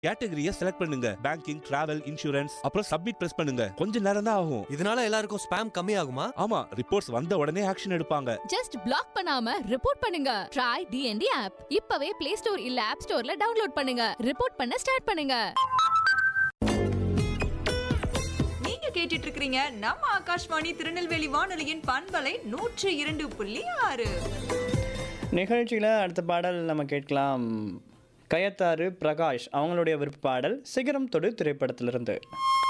கேட்டகரியை select பண்ணுங்க banking travel insurance அப்புறம் submit press பண்ணுங்க கொஞ்ச நேரம் தான் ஆகும் இதனால எல்லாருக்கும் ஸ்பேம் கம்மி ஆகுமா ஆமா ரிப்போர்ட்ஸ் வந்த உடனே ஆக்ஷன் எடுப்பாங்க ஜஸ்ட் பிளாக் பண்ணாம ரிப்போர்ட் பண்ணுங்க ட்ரை டிஎன்டி ஆப் இப்பவே பிளே ஸ்டோர் இல்ல ஆப் ஸ்டோர்ல டவுன்லோட் பண்ணுங்க ரிப்போர்ட் பண்ண ஸ்டார்ட் பண்ணுங்க நீங்க கேட்டுட்டு இருக்கிறீங்க நம்ம ஆகாஷ்வாணி திருநெல்வேலி வானொலியின் பண்பலை நூற்று இரண்டு புள்ளி ஆறு நிகழ்ச்சியில் அடுத்த பாடல் நம்ம கேட்கலாம் கயத்தாறு பிரகாஷ் அவங்களுடைய விருப்ப பாடல் சிகரம் தொடு திரைப்படத்திலிருந்து